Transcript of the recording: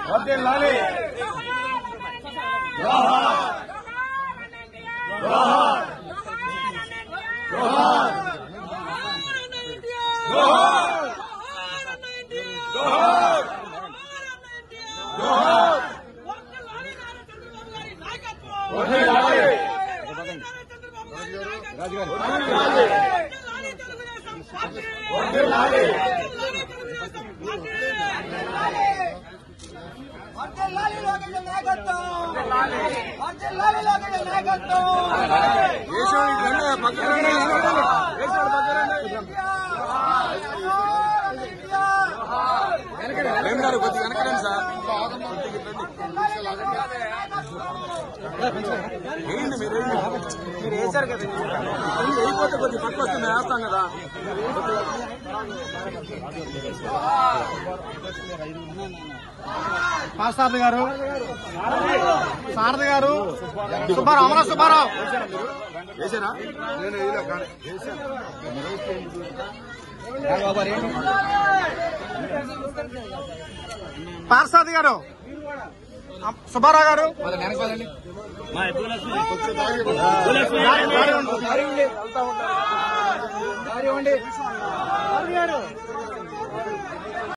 వర్ధిల్లాలి జోహార్ జోహార్ జోహార్ జోహార్ జోహార్ జోహార్ వర్ధిల్లాలి వర్ధిల్లాలి వర్ధిల్లాలి లోకేష్ నాయకత్వం వర్ధిల్లాలి లోకేష్ నాయకత్వం మీరు వేశారు కదా అయిపోతే కొద్దిగా పక్క వస్తుంది వేస్తాం కదా పాస్టార్లు గారు సారథి గారు సుబ్బారావు అమర సుబ్బారావు వేసారా పార్సాది గారు సుబ్బారావు గారు దారి ఇవ్వండి. దారి ఇవ్వండి. దారి గారు